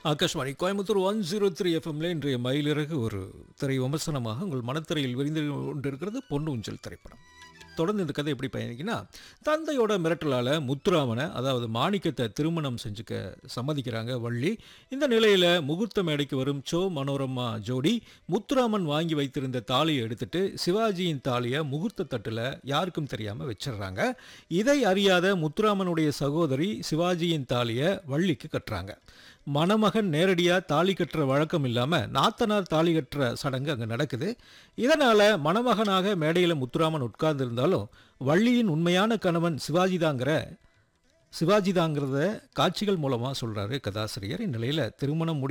Akashvani Coimbatore one zero three எஃப்எம்ல இன்றைய மயிலிறகு ஒரு திரை விமர்சனமாக உங்கள் மனத்திரையில் விரிந்து கொண்டிருக்கிறது பொன்னு ஊஞ்சல் திரைப்படம் தொடர்ந்து இந்த கதை எப்படி பயணிக்குன்னா தந்தையோட மிரட்டலால் முத்துராமனை அதாவது மாணிக்கத்தை திருமணம் செஞ்சுக்க சம்மதிக்கிறாங்க வள்ளி இந்த நிலையில் முகூர்த்த மேடைக்கு வரும் சோ மனோரமா ஜோடி முத்துராமன் வாங்கி வைத்திருந்த தாலியை எடுத்துட்டு சிவாஜியின் தாலியை முகூர்த்த தட்டில் யாருக்கும் தெரியாமல் வச்சிடுறாங்க இதை அறியாத முத்துராமனுடைய சகோதரி சிவாஜியின் தாலியை வள்ளிக்கு கட்டுறாங்க மணமகன் நேரடியாக தாலி கட்டுற வழக்கம் இல்லாமல் நாத்தனார் தாலி கட்டுற சடங்கு அங்கே நடக்குது இதனால் மணமகனாக மேடையில் முத்துராமன் உட்கார்ந்திருந்தாலும் வள்ளியின் உண்மையான கணவன் சிவாஜி தாங்கிற சிவாஜி தாங்கிறத காட்சிகள் மூலமாக சொல்கிறாரு கதாசிரியர் இந்நிலையில் திருமணம் முடி